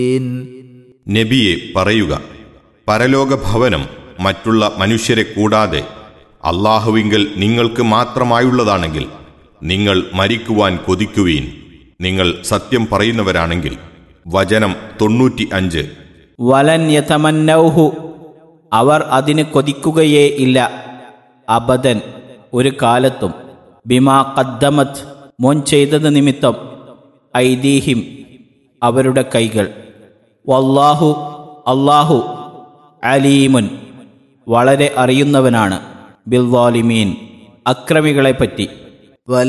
നബിയെ പറയുക പരലോക ഭവനം മറ്റുള്ള മനുഷ്യരെ കൂടാതെ അള്ളാഹുവിങ്കൽ നിങ്ങൾക്ക് മാത്രമായുള്ളതാണെങ്കിൽ നിങ്ങൾ മരിക്കുവാൻ കൊതിക്കുവീൻ നിങ്ങൾ സത്യം പറയുന്നവരാണെങ്കിൽ വചനം തൊണ്ണൂറ്റി അഞ്ച് വലൻ യതമന്നൗഹു അവർ അതിന് കൊതിക്കുകയേ ഇല്ല അബദൻ ഒരു കാലത്തും ബിമാ കദ്ദമത് മോൻ ചെയ്തത് നിമിത്തം ഐദീഹിം അവരുടെ കൈകൾ വല്ലാഹു അല്ലാഹു അലീമുൻ വളരെ അറിയുന്നവനാണ് ബിൽവാലിമീൻ അക്രമികളെപ്പറ്റി